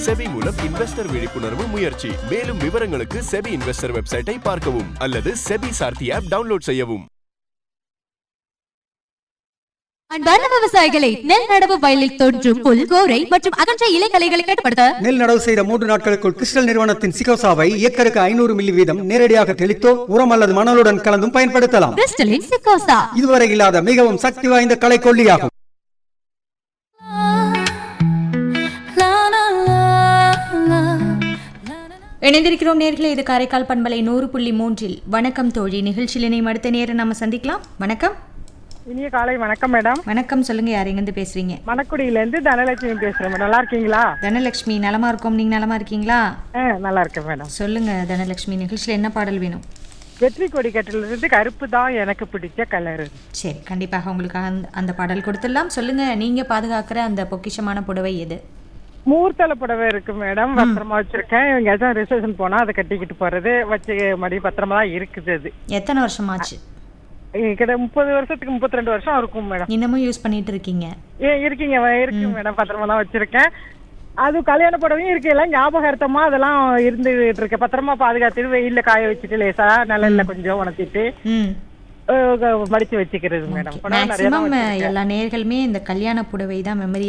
SEBI மூலம் investor விழிப்புணர்வு முயற்சி மேலும் விவரங்களுக்கு செபி இன்வெஸ்டர் வெப்சைட்டை பார்க்கவும் அல்லது செபி சார்த்தி ஆப் டவுன்லோட் செய்யவும் அன்பார்ந்த விவசாயிகளை நெல் நடவு வயலில் தோன்றும் புல் கோரை மற்றும் அகன்ற இலைகளைகளை கட்டுப்படுத்த நெல் நடவு செய்த மூன்று நாட்களுக்குள் கிறிஸ்டல் நிறுவனத்தின் சிகோசாவை ஏக்கருக்கு ஐநூறு மில்லி வீதம் நேரடியாக தெளித்தோ உரம் அல்லது மணலுடன் கலந்தும் பயன்படுத்தலாம் கிறிஸ்டலின் சிக்கோசா இதுவரை இல்லாத மிகவும் சக்தி வாய்ந்த கலை கொல்லியாகும் இணைந்திருக்கிறோம் நேர்களே இது காரைக்கால் பண்பலை நூறு புள்ளி மூன்றில் வணக்கம் தோழி நிகழ்ச்சியில் இணையும் அடுத்த நேரம் நம்ம சந்திக்கலாம் வணக்கம் இனிய காலை வணக்கம் மேடம் வணக்கம் சொல்லுங்க யார் எங்கேருந்து பேசுறீங்க மணக்குடியில இருந்து தனலட்சுமி பேசுறேன் மேடம் நல்லா இருக்கீங்களா தனலட்சுமி நலமா இருக்கோம் நீங்க நலமா இருக்கீங்களா ஆ, நல்லா இருக்கேன் மேடம் சொல்லுங்க தனலட்சுமி நிகழ்ச்சியில் என்ன பாடல் வேணும் வெற்றி கொடி கட்டில இருந்து கருப்பு தான் எனக்கு பிடிச்ச கலர் சரி கண்டிப்பாக உங்களுக்கு அந்த அந்த பாடல் கொடுத்துடலாம் சொல்லுங்க நீங்க பாதுகாக்கிற அந்த பொக்கிஷமான புடவை எது மூர்த்தல புடவை இருக்கு மேடம் பத்திரமா வச்சிருக்கேன் இவங்க ஏதாவது ரிசப்ஷன் போனா அதை கட்டிக்கிட்டு போறது வச்சு மறுபடியும் பத்திரமா தான் இருக்குது அது எத்தனை வருஷமாச்சு கிட்ட முப்பது வருஷத்துக்கு முப்பத்தி ரெண்டு வருஷம் இருக்கும் மேடம் இன்னமும் யூஸ் பண்ணிட்டு இருக்கீங்க ஏ இருக்கீங்க வ- இருக்கு மேடம் பத்திரமா தான் வச்சிருக்கேன் அது கல்யாண புடவையும் இருக்கு எல்லாம் ஞாபகார்த்தமா அதெல்லாம் இருந்துகிட்டு இருக்கு பத்திரமா பாதுகாத்துட்டு வெயில்ல காய வச்சுட்டு லேசா நிழல்ல கொஞ்சம் உணர்த்திட்டு ம் அஹ், மடிச்சு வச்சுக்கிறது மேடம் புடவை நிறைய தான் மேக்சிமம் வச்சிருக்கேன். எல்லா நேர்களுமே இந்த கல்யாண புடவை தான் மெமரி